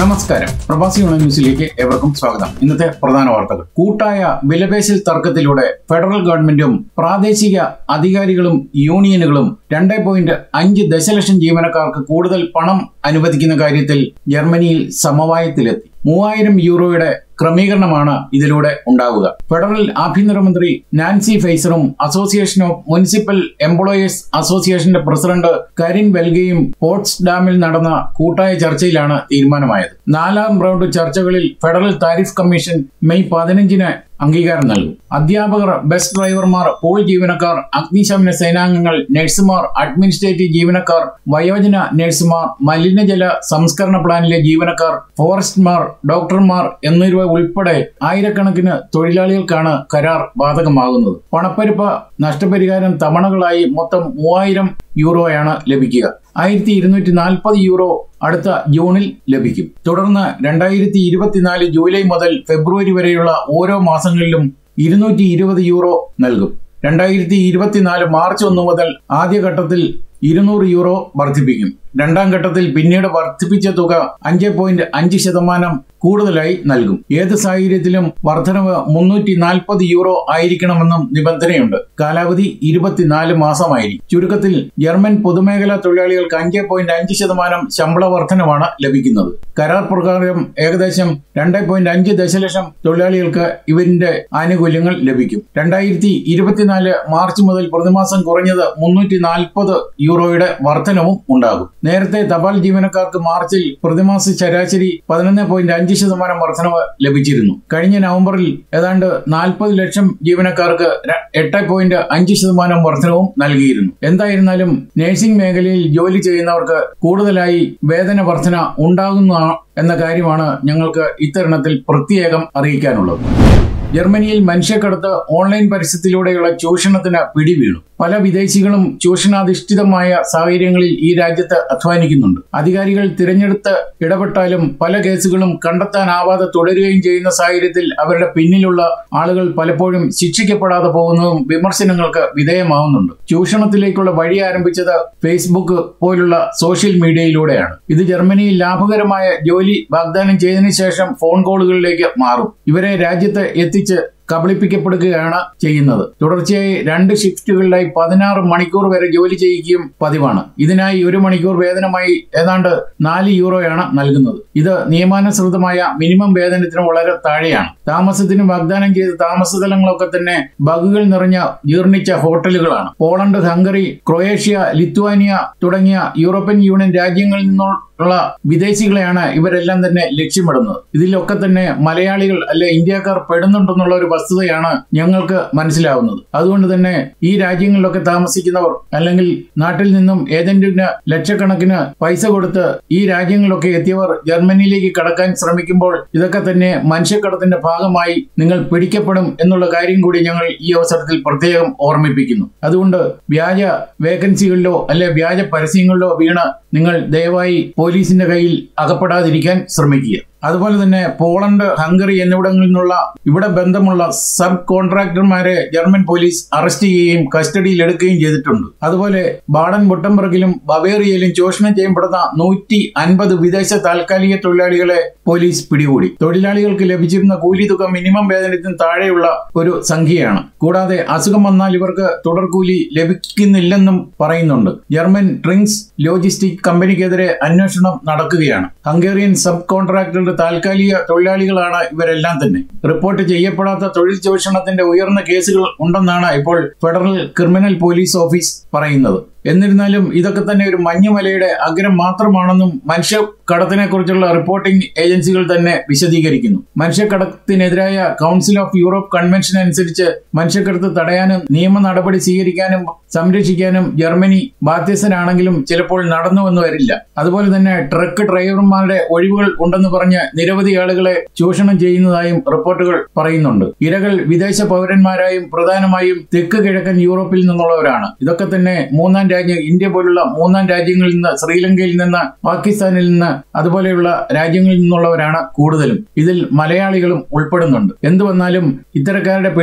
നമസ്കാരം പ്രവാസി യൂണിയൻ ന്യൂസിലേക്ക് ഏവർക്കും സ്വാഗതം ഇന്നത്തെ പ്രധാന വാർത്തകൾ കൂട്ടായ വിലപേശൽ തർക്കത്തിലൂടെ ഫെഡറൽ ഗവൺമെന്റും പ്രാദേശിക അധികാരികളും യൂണിയനുകളും രണ്ട് പോയിന്റ് അഞ്ച് ദശലക്ഷം ജീവനക്കാർക്ക് കൂടുതൽ പണം അനുവദിക്കുന്ന കാര്യത്തിൽ ജർമ്മനിയിൽ സമവായത്തിലെത്തി മൂവായിരം യൂറോയുടെ ക്രമീകരണമാണ് ഇതിലൂടെ ഉണ്ടാവുക ഫെഡറൽ ആഭ്യന്തരമന്ത്രി നാൻസി ഫൈസറും അസോസിയേഷൻ ഓഫ് മുനിസിപ്പൽ എംപ്ലോയേഴ്സ് അസോസിയേഷന്റെ പ്രസിഡന്റ് കരിൻ വെൽഗയും പോട്സ്ഡാമിൽ നടന്ന കൂട്ടായ ചർച്ചയിലാണ് തീരുമാനമായത് നാലാം റൗണ്ട് ചർച്ചകളിൽ ഫെഡറൽ താരിഫ് കമ്മീഷൻ മെയ് പതിനഞ്ചിന് അംഗീകാരം നൽകും അധ്യാപകർ ബസ് ഡ്രൈവർമാർ പോൾ ജീവനക്കാർ അഗ്നിശമന സേനാംഗങ്ങൾ നഴ്സുമാർ അഡ്മിനിസ്ട്രേറ്റീവ് ജീവനക്കാർ വയോജന നഴ്സുമാർ മലിനജല സംസ്കരണ പ്ലാനിലെ ജീവനക്കാർ ഫോറസ്റ്റ്മാർ ഡോക്ടർമാർ എന്നിവ ഉൾപ്പെടെ ആയിരക്കണക്കിന് തൊഴിലാളികൾക്കാണ് കരാർ ബാധകമാകുന്നത് പണപ്പെരുപ്പ നഷ്ടപരിഹാരം തവണകളായി മൊത്തം മൂവായിരം യൂറോയാണ് ലഭിക്കുക ആയിരത്തി ഇരുന്നൂറ്റി നാൽപ്പത് യൂറോ അടുത്ത ജൂണിൽ ലഭിക്കും തുടർന്ന് രണ്ടായിരത്തി ഇരുപത്തിനാല് ജൂലൈ മുതൽ ഫെബ്രുവരി വരെയുള്ള ഓരോ മാസങ്ങളിലും ഇരുന്നൂറ്റി ഇരുപത് യൂറോ നൽകും രണ്ടായിരത്തി ഇരുപത്തിനാല് മാർച്ച് ഒന്ന് മുതൽ ആദ്യഘട്ടത്തിൽ ഇരുന്നൂറ് യൂറോ വർദ്ധിപ്പിക്കും രണ്ടാം ഘട്ടത്തിൽ പിന്നീട് വർദ്ധിപ്പിച്ച തുക അഞ്ച് പോയിന്റ് അഞ്ച് ശതമാനം കൂടുതലായി നൽകും ഏത് സാഹചര്യത്തിലും വർധനവ് മുന്നൂറ്റി നാൽപ്പത് യൂറോ ആയിരിക്കണമെന്നും നിബന്ധനയുണ്ട് കാലാവധി ഇരുപത്തിനാല് മാസമായിരിക്കും ചുരുക്കത്തിൽ ജർമ്മൻ പൊതുമേഖലാ തൊഴിലാളികൾക്ക് അഞ്ച് പോയിന്റ് അഞ്ച് ശതമാനം ശമ്പള വർധനമാണ് ലഭിക്കുന്നത് കരാർ പ്രകാരം ഏകദേശം രണ്ട് പോയിന്റ് അഞ്ച് ദശലക്ഷം തൊഴിലാളികൾക്ക് ഇവരിന്റെ ആനുകൂല്യങ്ങൾ ലഭിക്കും രണ്ടായിരത്തി ഇരുപത്തിനാല് മാർച്ച് മുതൽ പ്രതിമാസം കുറഞ്ഞത് മുന്നൂറ്റി നാൽപ്പത് യൂറോയുടെ വർധനവും ഉണ്ടാകും നേരത്തെ തപാൽ ജീവനക്കാർക്ക് മാർച്ചിൽ പ്രതിമാസ ശരാശരി പതിനൊന്ന് പോയിന്റ് അഞ്ച് ശതമാനം വർധനവ് ലഭിച്ചിരുന്നു കഴിഞ്ഞ നവംബറിൽ ഏതാണ്ട് നാൽപ്പത് ലക്ഷം ജീവനക്കാർക്ക് എട്ട് പോയിന്റ് അഞ്ച് ശതമാനം വർധനവും നൽകിയിരുന്നു എന്തായിരുന്നാലും നഴ്സിംഗ് മേഖലയിൽ ജോലി ചെയ്യുന്നവർക്ക് കൂടുതലായി വേതന വർധന ഉണ്ടാകുന്ന എന്ന കാര്യമാണ് ഞങ്ങൾക്ക് ഇത്തരുണത്തിൽ പ്രത്യേകം അറിയിക്കാനുള്ളത് ജർമ്മനിയിൽ മനുഷ്യക്കടത്ത് ഓൺലൈൻ പരസ്യത്തിലൂടെയുള്ള ചൂഷണത്തിന് പിടിവീണു പല വിദേശികളും ചൂഷണാധിഷ്ഠിതമായ സാഹചര്യങ്ങളിൽ ഈ രാജ്യത്ത് അധ്വാനിക്കുന്നുണ്ട് അധികാരികൾ തിരഞ്ഞെടുത്ത് ഇടപെട്ടാലും പല കേസുകളും കണ്ടെത്താനാവാതെ തുടരുകയും ചെയ്യുന്ന സാഹചര്യത്തിൽ അവരുടെ പിന്നിലുള്ള ആളുകൾ പലപ്പോഴും ശിക്ഷിക്കപ്പെടാതെ പോകുന്നതും വിമർശനങ്ങൾക്ക് വിധേയമാവുന്നുണ്ട് ചൂഷണത്തിലേക്കുള്ള വഴി ആരംഭിച്ചത് ഫേസ്ബുക്ക് പോലുള്ള സോഷ്യൽ മീഡിയയിലൂടെയാണ് ഇത് ജർമ്മനിയിൽ ലാഭകരമായ ജോലി വാഗ്ദാനം ചെയ്തതിനു ശേഷം ഫോൺ കോളുകളിലേക്ക് മാറും ഇവരെ രാജ്യത്ത് എത്തിച്ച് കബളിപ്പിക്കപ്പെടുകയാണ് ചെയ്യുന്നത് തുടർച്ചയായി രണ്ട് ഷിഫ്റ്റുകളിലായി പതിനാറ് മണിക്കൂർ വരെ ജോലി ചെയ്യുകയും പതിവാണ് ഇതിനായി ഒരു മണിക്കൂർ വേതനമായി ഏതാണ്ട് നാല് യൂറോയാണ് നൽകുന്നത് ഇത് നിയമാനുസൃതമായ മിനിമം വേതനത്തിന് വളരെ താഴെയാണ് താമസത്തിന് വാഗ്ദാനം ചെയ്ത താമസസ്ഥലങ്ങളൊക്കെ തന്നെ ബഗുകൾ നിറഞ്ഞ ജീർണിച്ച ഹോട്ടലുകളാണ് പോളണ്ട് ഹംഗറി ക്രൊയേഷ്യ ലിത്വാനിയ തുടങ്ങിയ യൂറോപ്യൻ യൂണിയൻ രാജ്യങ്ങളിൽ നിന്നുള്ള വിദേശികളെയാണ് ഇവരെല്ലാം തന്നെ ലക്ഷ്യമിടുന്നത് ഇതിലൊക്കെ തന്നെ മലയാളികൾ അല്ലെ ഇന്ത്യക്കാർ പെടുന്നുണ്ടെന്നുള്ള ഒരു വസ്തുതയാണ് ഞങ്ങൾക്ക് മനസ്സിലാവുന്നത് അതുകൊണ്ട് തന്നെ ഈ രാജ്യങ്ങളിലൊക്കെ താമസിക്കുന്നവർ അല്ലെങ്കിൽ നാട്ടിൽ നിന്നും ഏജന്റിന് ലക്ഷക്കണക്കിന് പൈസ കൊടുത്ത് ഈ രാജ്യങ്ങളിലൊക്കെ എത്തിയവർ ജർമ്മനിയിലേക്ക് കടക്കാൻ ശ്രമിക്കുമ്പോൾ ഇതൊക്കെ തന്നെ മനുഷ്യക്കടത്തിന്റെ ഭാഗമായി നിങ്ങൾ പിടിക്കപ്പെടും എന്നുള്ള കാര്യം കൂടി ഞങ്ങൾ ഈ അവസരത്തിൽ പ്രത്യേകം ഓർമ്മിപ്പിക്കുന്നു അതുകൊണ്ട് വ്യാജ വേക്കൻസികളിലോ അല്ലെ വ്യാജ പരസ്യങ്ങളിലോ വീണ് നിങ്ങൾ ദയവായി പോലീസിന്റെ കയ്യിൽ അകപ്പെടാതിരിക്കാൻ ശ്രമിക്കുക അതുപോലെ തന്നെ പോളണ്ട് ഹംഗറി എന്നിവിടങ്ങളിൽ നിന്നുള്ള ഇവിടെ ബന്ധമുള്ള സബ് കോൺട്രാക്ടർമാരെ ജർമ്മൻ പോലീസ് അറസ്റ്റ് ചെയ്യുകയും കസ്റ്റഡിയിൽ എടുക്കുകയും ചെയ്തിട്ടുണ്ട് അതുപോലെ ബാഡൻ ബുട്ടംബർഗിലും ബവേറിയയിലും ചൂഷണം ചെയ്യപ്പെടുന്ന നൂറ്റി അൻപത് വിദേശ താൽക്കാലിക തൊഴിലാളികളെ പോലീസ് പിടികൂടി തൊഴിലാളികൾക്ക് ലഭിച്ചിരുന്ന കൂലി തുക മിനിമം വേതനത്തിന് താഴെയുള്ള ഒരു സംഖ്യയാണ് കൂടാതെ അസുഖം വന്നാൽ ഇവർക്ക് തുടർകൂലി ലഭിക്കുന്നില്ലെന്നും പറയുന്നുണ്ട് ജർമ്മൻ ഡ്രിങ്ക്സ് ലോജിസ്റ്റിക് കമ്പനിക്കെതിരെ അന്വേഷണം നടക്കുകയാണ് ഹംഗേറിയൻ സബ് കോൺട്രാക്ടറുടെ താൽക്കാലിക തൊഴിലാളികളാണ് ഇവരെല്ലാം തന്നെ റിപ്പോർട്ട് ചെയ്യപ്പെടാത്ത തൊഴിൽ ചൂഷണത്തിന്റെ ഉയർന്ന കേസുകൾ ഉണ്ടെന്നാണ് ഇപ്പോൾ ഫെഡറൽ ക്രിമിനൽ പോലീസ് ഓഫീസ് പറയുന്നത് എന്നിരുന്നാലും ഇതൊക്കെ തന്നെ ഒരു മഞ്ഞുമലയുടെ അഗ്രം മാത്രമാണെന്നും മനുഷ്യക്കടത്തിനെ കുറിച്ചുള്ള റിപ്പോർട്ടിംഗ് ഏജൻസികൾ തന്നെ വിശദീകരിക്കുന്നു മനുഷ്യക്കടത്തിനെതിരായ കൗൺസിൽ ഓഫ് യൂറോപ്പ് കൺവെൻഷൻ അനുസരിച്ച് മനുഷ്യക്കടത്ത് തടയാനും നിയമ നടപടി സ്വീകരിക്കാനും സംരക്ഷിക്കാനും ജർമ്മനി ബാധ്യസ്ഥനാണെങ്കിലും ചിലപ്പോൾ നടന്നുവെന്ന് വരില്ല അതുപോലെ തന്നെ ട്രക്ക് ഡ്രൈവർമാരുടെ ഒഴിവുകൾ ഉണ്ടെന്ന് പറഞ്ഞ് നിരവധി ആളുകളെ ചൂഷണം ചെയ്യുന്നതായും റിപ്പോർട്ടുകൾ പറയുന്നുണ്ട് ഇരകൾ വിദേശ പൗരന്മാരായും പ്രധാനമായും തെക്ക് കിഴക്കൻ യൂറോപ്പിൽ നിന്നുള്ളവരാണ് ഇതൊക്കെ തന്നെ മൂന്നാം രാജ്യം ഇന്ത്യ പോലുള്ള മൂന്നാം രാജ്യങ്ങളിൽ നിന്ന് ശ്രീലങ്കയിൽ നിന്ന് പാകിസ്ഥാനിൽ നിന്ന് അതുപോലെയുള്ള രാജ്യങ്ങളിൽ നിന്നുള്ളവരാണ് കൂടുതലും ഇതിൽ മലയാളികളും ഉൾപ്പെടുന്നുണ്ട് എന്തു വന്നാലും ഇത്തരക്കാരുടെ പിടിയിൽ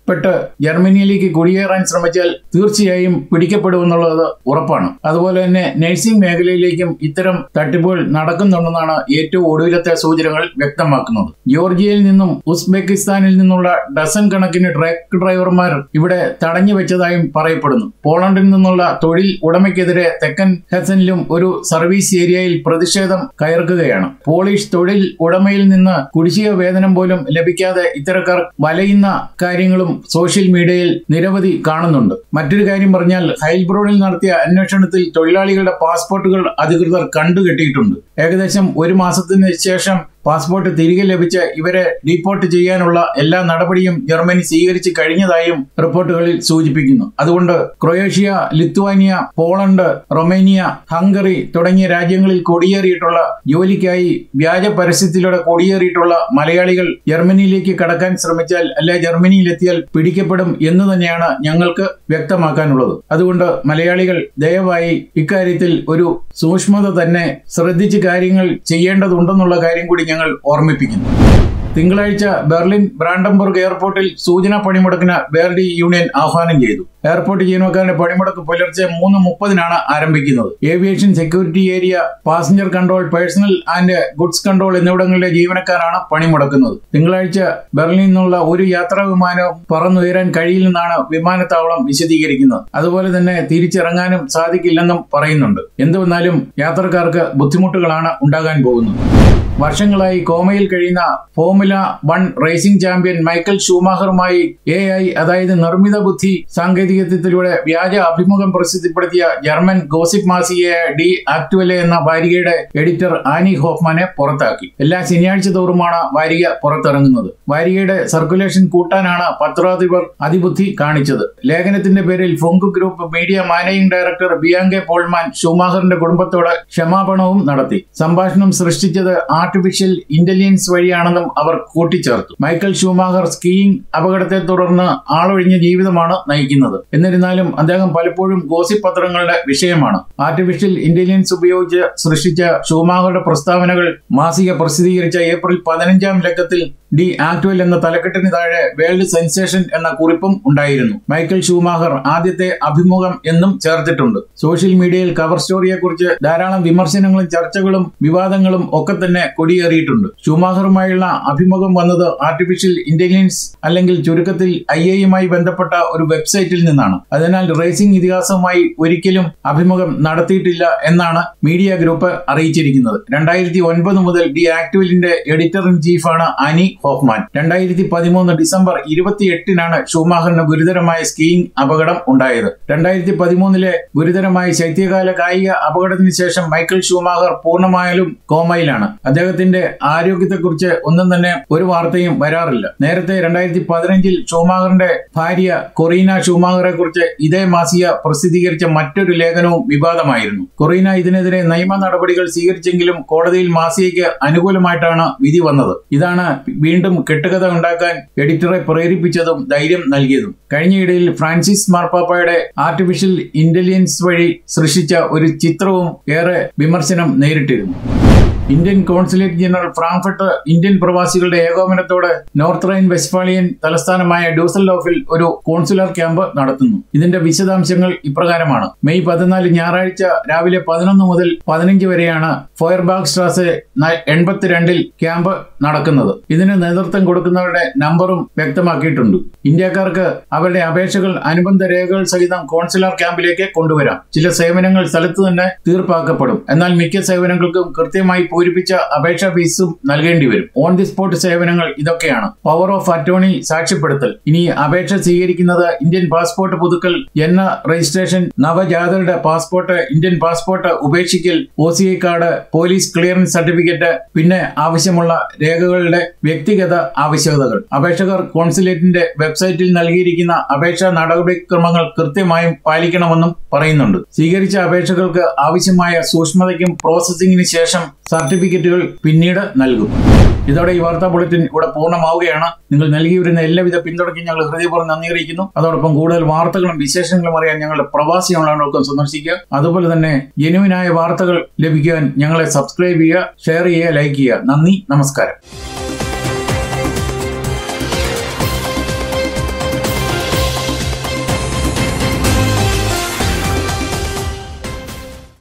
പെട്ട് ജർമ്മനിയിലേക്ക് കുടിയേറാൻ ശ്രമിച്ചാൽ തീർച്ചയായും പിടിക്കപ്പെടുമെന്നുള്ളത് ഉറപ്പാണ് അതുപോലെ തന്നെ നഴ്സിംഗ് മേഖലയിലേക്കും ഇത്തരം തട്ടിപ്പുകൾ നടക്കുന്നുണ്ടെന്നാണ് ഏറ്റവും ഒടുവിലത്തെ സൂചനകൾ വ്യക്തമാക്കുന്നത് ജോർജിയയിൽ നിന്നും ഉസ്ബെക്കിസ്ഥാനിൽ നിന്നുള്ള ഡസൻ കണക്കിന് ട്രക്ക് ഡ്രൈവർമാർ ഇവിടെ തടഞ്ഞു വെച്ചതായും പറയപ്പെടുന്നു പോളണ്ടിൽ നിന്നുള്ള തൊഴിൽ ഉടമയ്ക്കെതിരെ തെക്കൻ ഹെസനിലും ഒരു സർവീസ് ഏരിയയിൽ പ്രതിഷേധം കയർക്കുകയാണ് പോളിഷ് തൊഴിൽ ഉടമയിൽ നിന്ന് കുടിശ്ശിക വേതനം പോലും ലഭിക്കാതെ ഇത്തരക്കാർ വലയുന്ന കാര്യങ്ങളും സോഷ്യൽ മീഡിയയിൽ നിരവധി കാണുന്നുണ്ട് മറ്റൊരു കാര്യം പറഞ്ഞാൽ ഹൈൽബ്രോഡിൽ നടത്തിയ അന്വേഷണത്തിൽ തൊഴിലാളികളുടെ പാസ്പോർട്ടുകൾ അധികൃതർ കണ്ടുകെട്ടിയിട്ടുണ്ട് ഏകദേശം ഒരു മാസത്തിന് ശേഷം പാസ്പോർട്ട് തിരികെ ലഭിച്ച് ഇവരെ ഡീപ്പോർട്ട് ചെയ്യാനുള്ള എല്ലാ നടപടിയും ജർമ്മനി സ്വീകരിച്ചു കഴിഞ്ഞതായും റിപ്പോർട്ടുകളിൽ സൂചിപ്പിക്കുന്നു അതുകൊണ്ട് Croatia Lithuania Poland Romania Hungary തുടങ്ങിയ രാജ്യങ്ങളിൽ കുടിയേറിയിട്ടുള്ള ജോലിക്കായി വ്യാജ പരസ്യത്തിലൂടെ കുടിയേറിയിട്ടുള്ള മലയാളികൾ ജർമ്മനിയിലേക്ക് കടക്കാൻ ശ്രമിച്ചാൽ അല്ലെ ജർമ്മനിയിലെത്തിയാൽ പിടിക്കപ്പെടും എന്ന് തന്നെയാണ് ഞങ്ങൾക്ക് വ്യക്തമാക്കാനുള്ളത് അതുകൊണ്ട് മലയാളികൾ ദയവായി ഇക്കാര്യത്തിൽ ഒരു സൂക്ഷ്മത തന്നെ ശ്രദ്ധിച്ച് കാര്യങ്ങൾ ചെയ്യേണ്ടതുണ്ടെന്നുള്ള കാര്യം കൂടി ഞങ്ങൾ ഓർമ്മിപ്പിക്കുന്നു തിങ്കളാഴ്ച ബെർലിൻ ബ്രാൻഡംബർഗ് എയർപോർട്ടിൽ സൂചനാ പണിമുടക്കിന് ബേർഡി യൂണിയൻ ആഹ്വാനം ചെയ്തു എയർപോർട്ട് ജീവനക്കാരുടെ പണിമുടക്ക് പുലർച്ചെ മൂന്ന് മുപ്പതിനാണ് ആരംഭിക്കുന്നത് aviation security area passenger control personnel and goods control എന്നിവിടങ്ങളിലെ ജീവനക്കാരാണ് പണിമുടക്കുന്നത് തിങ്കളാഴ്ച ബെർലിനിൽ നിന്നുള്ള ഒരു യാത്രാ വിമാനവും പറന്നുയരാൻ കഴിയില്ലെന്നാണ് വിമാനത്താവളം വിശദീകരിക്കുന്നത് അതുപോലെ തന്നെ തിരിച്ചിറങ്ങാനും സാധിക്കില്ലെന്നും പറയുന്നുണ്ട് എന്തുവന്നാലും യാത്രക്കാർക്ക് ബുദ്ധിമുട്ടുകളാണ് ഉണ്ടാകാൻ പോകുന്നത് വർഷങ്ങളായി കോമയിൽ കഴിയുന്ന formula one racing champion Michael ഷൂമാഹറുമായി എ ഐ അതായത് നിർമ്മിത ബുദ്ധി സാങ്കേതികത്വത്തിലൂടെ വ്യാജ അഭിമുഖം പ്രസിദ്ധപ്പെടുത്തിയ ജർമ്മൻ ഗോസിപ്പ് മാസികയായ ഡി ആക്ടുവലെ എന്ന വാരികയുടെ എഡിറ്റർ ആനി ഹോഫ്മാനെ പുറത്താക്കി എല്ലാ ശനിയാഴ്ച തോറുമാണ് വാരിക പുറത്തിറങ്ങുന്നത് വാരികയുടെ സർക്കുലേഷൻ കൂട്ടാനാണ് പത്രാധിപർ അതിബുദ്ധി കാണിച്ചത് ലേഖനത്തിന്റെ പേരിൽ Funke group media managing director Bianca Pohlmann ഷൂമാഹറിന്റെ കുടുംബത്തോട് ക്ഷമാപണവും നടത്തി സംഭാഷണം സൃഷ്ടിച്ചത് ആർട്ടിഫിഷ്യൽ ഇന്റലിജൻസ് വഴിയാണെന്നും അവർ കൂട്ടിച്ചേർത്തു മൈക്കൽ ഷൂമാഹർ സ്കീയിങ് അപകടത്തെ തുടർന്ന് ആളൊഴിഞ്ഞ ജീവിതമാണ് നയിക്കുന്നത് എന്നിരുന്നാലും അദ്ദേഹം പലപ്പോഴും ഗോസിപ്പ് പത്രങ്ങളുടെ വിഷയമാണ് ആർട്ടിഫിഷ്യൽ ഇന്റലിജൻസ് ഉപയോഗിച്ച് സൃഷ്ടിച്ച ഷൂമാഹറുടെ പ്രസ്താവനകൾ മാസിക പ്രസിദ്ധീകരിച്ച ഏപ്രിൽ പതിനഞ്ചാം ലക്കത്തിൽ ഡി ആക്ടുവൽ എന്ന തലക്കെട്ടിന് താഴെ വേൾഡ് സെൻസേഷൻ എന്ന കുറിപ്പും ഉണ്ടായിരുന്നു മൈക്കൽ ഷൂമാഹർ ആദ്യത്തെ അഭിമുഖം എന്നും ചേർത്തിട്ടുണ്ട് സോഷ്യൽ മീഡിയയിൽ കവർ സ്റ്റോറിയെ കുറിച്ച് ധാരാളം വിമർശനങ്ങളും ചർച്ചകളും വിവാദങ്ങളും ഒക്കെ തന്നെ കൊടിയേറിയിട്ടുണ്ട് ഷൂമാഹറുമായുള്ള അഭിമുഖം വന്നത് ആർട്ടിഫിഷ്യൽ ഇന്റലിജൻസ് അല്ലെങ്കിൽ ചുരുക്കത്തിൽ ഐ ഐയുമായി ബന്ധപ്പെട്ട ഒരു വെബ്സൈറ്റിൽ നിന്നാണ് അതിനാൽ റേസിംഗ് ഇതിഹാസവുമായി ഒരിക്കലും അഭിമുഖം നടത്തിയിട്ടില്ല എന്നാണ് മീഡിയ ഗ്രൂപ്പ് അറിയിച്ചിരിക്കുന്നത് രണ്ടായിരത്തി ഒൻപത് മുതൽ ഡി ആക്ടുവലിന്റെ എഡിറ്റർ ഇൻ ചീഫാണ് അനി ഹോഫ്മാൻ രണ്ടായിരത്തി പതിമൂന്ന് ഡിസംബർ ഇരുപത്തിയെട്ടിനാണ് ഷൂമാഹറിന് ഗുരുതരമായ സ്കീയിങ് അപകടം ഉണ്ടായത് രണ്ടായിരത്തി പതിമൂന്നിലെ ഗുരുതരമായ ശൈത്യകാല കായിക അപകടത്തിന് ശേഷം മൈക്കൽ ഷൂമാഹർ പൂർണ്ണമായാലും കോമയിലാണ് അദ്ദേഹത്തിന്റെ ആരോഗ്യത്തെക്കുറിച്ച് ഒന്നും തന്നെ ഒരു വാർത്തയും വരാറില്ല നേരത്തെ രണ്ടായിരത്തി പതിനഞ്ചിൽ ഷൂമാഹറിന്റെ ഭാര്യ കൊറീന ഷൂമാഹറെ കുറിച്ച് ഇതേ മാസിക പ്രസിദ്ധീകരിച്ച മറ്റൊരു ലേഖനവും വിവാദമായിരുന്നു കൊറീന ഇതിനെതിരെ നിയമ നടപടികൾ സ്വീകരിച്ചെങ്കിലും കോടതിയിൽ മാസികയ്ക്ക് അനുകൂലമായിട്ടാണ് വിധി വന്നത് ഇതാണ് വീണ്ടും കെട്ടുകഥ ഉണ്ടാക്കാൻ എഡിറ്ററെ പ്രേരിപ്പിച്ചതും ധൈര്യം നൽകിയതും കഴിഞ്ഞയിടയിൽ ഫ്രാൻസിസ് മാർപ്പാപ്പയുടെ ആർട്ടിഫിഷ്യൽ ഇന്റലിജൻസ് വഴി സൃഷ്ടിച്ച ഒരു ചിത്രവും ഏറെ വിമർശനം നേരിട്ടിരുന്നു Indian consulate general Frankfurt Indian പ്രവാസികളുടെ ഏകോപനത്തോടെ നോർത്ത് റൈൻ വെസ്റ്റ്ഫാളിയൻ തലസ്ഥാനമായ ഡ്യൂസൽഡോഫിൽ ഒരു കോൺസുലർ ക്യാമ്പ് നടത്തുന്നു ഇതിന്റെ വിശദാംശങ്ങൾ ഇപ്രകാരമാണ് മെയ് പതിനാല് ഞായറാഴ്ച രാവിലെ പതിനൊന്ന് മുതൽ പതിനഞ്ച് വരെയാണ് ഫയർബാഗ് സ്ട്രാസ് എൺപത്തിരണ്ടിൽ ക്യാമ്പ് നടക്കുന്നത് ഇതിന് നേതൃത്വം കൊടുക്കുന്നവരുടെ നമ്പറും വ്യക്തമാക്കിയിട്ടുണ്ട് ഇന്ത്യക്കാർക്ക് അവരുടെ അപേക്ഷകൾ അനുബന്ധ രേഖകൾ സഹിതം കോൺസുലർ ക്യാമ്പിലേക്ക് കൊണ്ടുവരാം ചില സേവനങ്ങൾ സ്ഥലത്ത് തന്നെ തീർപ്പാക്കപ്പെടും എന്നാൽ മിക്ക സേവനങ്ങൾക്കും കൃത്യമായി പൂരിപ്പിച്ച അപേക്ഷാ ഫീസും നൽകേണ്ടി വരും ഓൺ ദി സ്പോട്ട് സേവനങ്ങൾ ഇതൊക്കെയാണ് പവർ ഓഫ് അറ്റോർണി സാക്ഷ്യപ്പെടുത്തൽ ഇനി അപേക്ഷ സ്വീകരിക്കുന്നത് ഇന്ത്യൻ പാസ്പോർട്ട് പുതുക്കൽ ജന്മ രജിസ്ട്രേഷൻ നവജാതരുടെ പാസ്പോർട്ട് ഇന്ത്യൻ പാസ്പോർട്ട് ഉപേക്ഷിക്കൽ O C I card police clearance certificate പിന്നെ ആവശ്യമുള്ള രേഖകളുടെ വ്യക്തിഗത ആവശ്യകതകൾ അപേക്ഷകർ കോൺസുലേറ്റിന്റെ വെബ്സൈറ്റിൽ നൽകിയിരിക്കുന്ന അപേക്ഷാ നടപടിക്രമങ്ങൾ കൃത്യമായും പാലിക്കണമെന്നും പറയുന്നുണ്ട് സ്വീകരിച്ച അപേക്ഷകൾക്ക് ആവശ്യമായ സൂക്ഷ്മതയ്ക്കും പ്രോസസ്സിംഗിന് ശേഷം സർട്ടിഫിക്കറ്റുകൾ പിന്നീട് നൽകും ഇതോടെ ഈ വാർത്താ ബുള്ളറ്റിൻ ഇവിടെ പൂർണ്ണമാവുകയാണ് നിങ്ങൾ നൽകി വരുന്ന എല്ലാവിധ പിന്തുണയ്ക്കും ഞങ്ങൾ ഹൃദയപൂർവ്വം നന്ദി അറിയിക്കുന്നു അതോടൊപ്പം കൂടുതൽ വാർത്തകളും വിശേഷങ്ങളും അറിയാൻ ഞങ്ങളുടെ പ്രവാസി ഓൺലൈനൊക്കെ സന്ദർശിക്കുക അതുപോലെ തന്നെ ജെനുവിനായ വാർത്തകൾ ലഭിക്കുവാൻ ഞങ്ങളെ സബ്സ്ക്രൈബ് ചെയ്യുക ഷെയർ ചെയ്യുക ലൈക്ക് ചെയ്യുക നന്ദി നമസ്കാരം